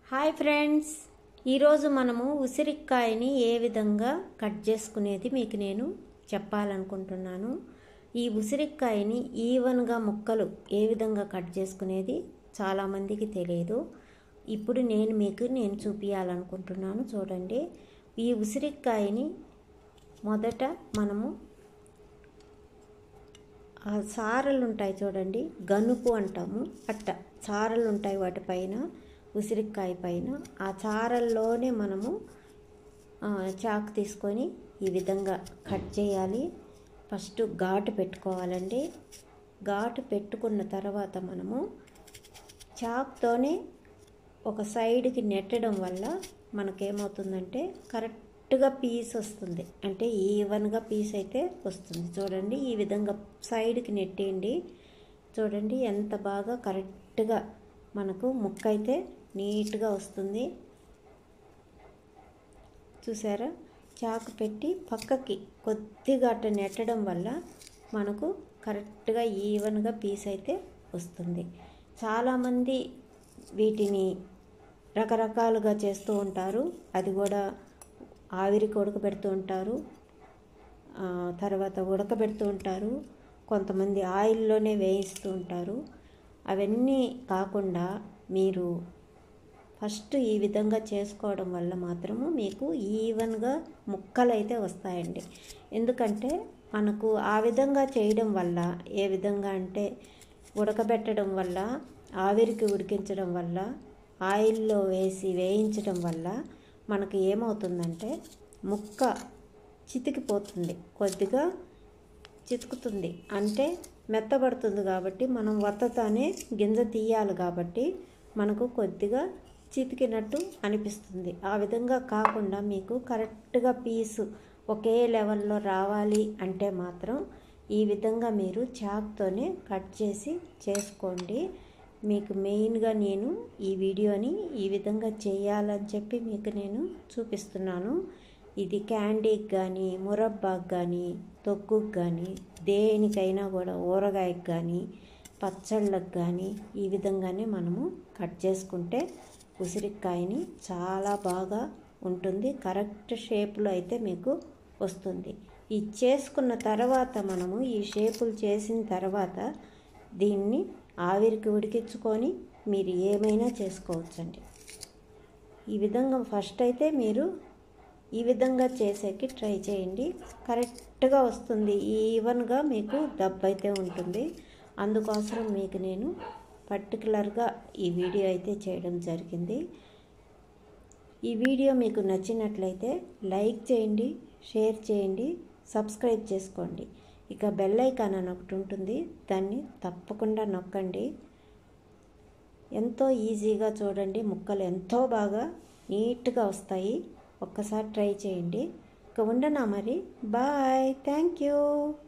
hi friends ఈరోజు మనము ఉసిరికాయని ఏ విధంగా కట్ చేసుకునేది మీకు నేను చెప్పాలనుకుంటున్నాను ఈ ఉసిరికాయని ఈవెన్గా ముక్కలు ఏ విధంగా కట్ చేసుకునేది చాలామందికి తెలియదు ఇప్పుడు నేను మీకు నేను చూపించాలనుకుంటున్నాను చూడండి ఈ ఉసిరికాయని మొదట మనము ఆ సారలు ఉంటాయి చూడండి గనుపు అంటాము అట్ట చారలు ఉంటాయి వాటిపైన ఉసిరికాయ పైన ఆ చారల్లోనే మనము చాకు తీసుకొని ఈ విధంగా కట్ చేయాలి ఫస్ట్ ఘాటు పెట్టుకోవాలండి ఘాటు పెట్టుకున్న తర్వాత మనము చాక్తోనే ఒక సైడ్కి నెట్టడం వల్ల మనకేమవుతుందంటే కరెక్ట్గా పీస్ వస్తుంది అంటే ఈవెన్గా పీస్ అయితే వస్తుంది చూడండి ఈ విధంగా సైడ్కి నెట్టేయండి చూడండి ఎంత బాగా కరెక్ట్గా మనకు ముక్క అయితే నీట్గా వస్తుంది చూసారా చాకు పెట్టి పక్కకి కొద్దిగా అట్ట నెట్టడం వల్ల మనకు కరెక్ట్గా ఈవెన్గా పీస్ అయితే వస్తుంది చాలామంది వీటిని రకరకాలుగా చేస్తూ ఉంటారు అది కూడా ఆవిరికి ఉడకబెడుతూ ఉంటారు తర్వాత ఉడకబెడుతూ ఉంటారు కొంతమంది ఆయిల్లోనే వేయిస్తూ ఉంటారు అవన్నీ కాకుండా మీరు ఫస్ట్ ఈ విధంగా చేసుకోవడం వల్ల మాత్రము మీకు ఈవెన్గా ముక్కలు అయితే వస్తాయండి ఎందుకంటే మనకు ఆ విధంగా చేయడం వల్ల ఏ విధంగా అంటే ఉడకబెట్టడం వల్ల ఆవిరికి ఉడికించడం వల్ల ఆయిల్లో వేసి వేయించడం వల్ల మనకి ఏమవుతుందంటే ముక్క చితికిపోతుంది కొద్దిగా చితుకుతుంది అంటే మెత్తబడుతుంది కాబట్టి మనం వత్తతానే గింజ తీయాలి కాబట్టి మనకు కొద్దిగా చితికినట్టు అనిపిస్తుంది ఆ విధంగా కాకుండా మీకు కరెక్ట్గా పీసు ఒకే లెవెల్లో రావాలి అంటే మాత్రం ఈ విధంగా మీరు చాక్తోనే కట్ చేసి చేసుకోండి మీకు మెయిన్గా నేను ఈ వీడియోని ఈ విధంగా చేయాలని చెప్పి మీకు నేను చూపిస్తున్నాను ఇది క్యాండీకి కానీ మురబ్బాకి కానీ తొక్కుకు కానీ దేనికైనా కూడా ఊరగాయకి కానీ పచ్చళ్ళకు కానీ ఈ విధంగానే మనము కట్ చేసుకుంటే ఉసిరికాయని చాలా బాగా ఉంటుంది కరెక్ట్ షేప్లో అయితే మీకు వస్తుంది ఈ చేసుకున్న తర్వాత మనము ఈ షేపులు చేసిన తర్వాత దీన్ని ఆవిరికి ఉడికించుకొని మీరు ఏమైనా చేసుకోవచ్చండి ఈ విధంగా ఫస్ట్ అయితే మీరు ఈ విధంగా చేసేకి ట్రై చేయండి కరెక్ట్గా వస్తుంది ఈవెన్గా మీకు దెబ్బ అయితే ఉంటుంది అందుకోసం మీకు నేను పర్టికులర్గా ఈ వీడియో అయితే చేయడం జరిగింది ఈ వీడియో మీకు నచ్చినట్లయితే లైక్ చేయండి షేర్ చేయండి సబ్స్క్రైబ్ చేసుకోండి ఇక బెల్ ఐకాన్ అని ఒకటి ఉంటుంది దాన్ని తప్పకుండా నొక్కండి ఎంతో ఈజీగా చూడండి ముక్కలు ఎంతో బాగా నీట్గా వస్తాయి ఒక్కసారి ట్రై చేయండి ఇక ఉండనా మరి బాయ్ థ్యాంక్ యూ